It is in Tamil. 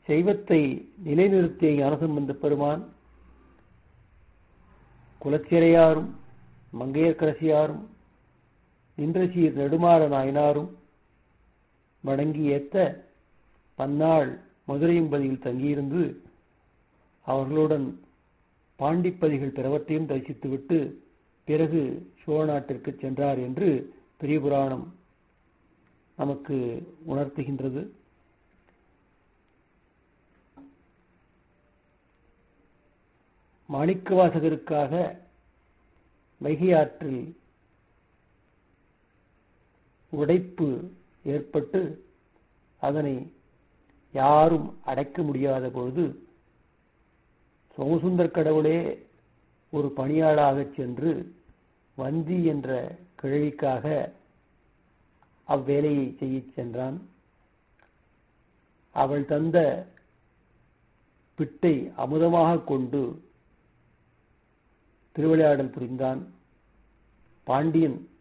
செய்வத்தை நிலைநிறுத்திய ஞானசம்பந்த பெருமான் குலச்சிறையாரும் மங்கையர்க்கரசியாரும் நின்றசீர் நெடுமாற நாயனாரும் வணங்கி ஏத்த பன்னாள் மதுரையம்பதியில் தங்கியிருந்து அவர்களுடன் பாண்டிப்பதிகள் பிறவற்றையும் தரிசித்துவிட்டு பிறகு சோழ நாட்டிற்கு சென்றார் என்று பெரிய புராணம் நமக்கு உணர்த்துகின்றது மாணிக்கவாசகருக்காக வைகை ஆற்றில் உடைப்பு ஏற்பட்டு அதனை யாரும் அடைக்க முடியாத பொழுது சோமசுந்தர் கடவுளே ஒரு பணியாளாகச் சென்று வந்தி என்ற கிழவிக்காக அவ்வேலையை செய்யச் சென்றான் அவள் தந்த பிட்டை அமுதமாக கொண்டு திருவிளையாடல் புரிந்தான் பாண்டியன்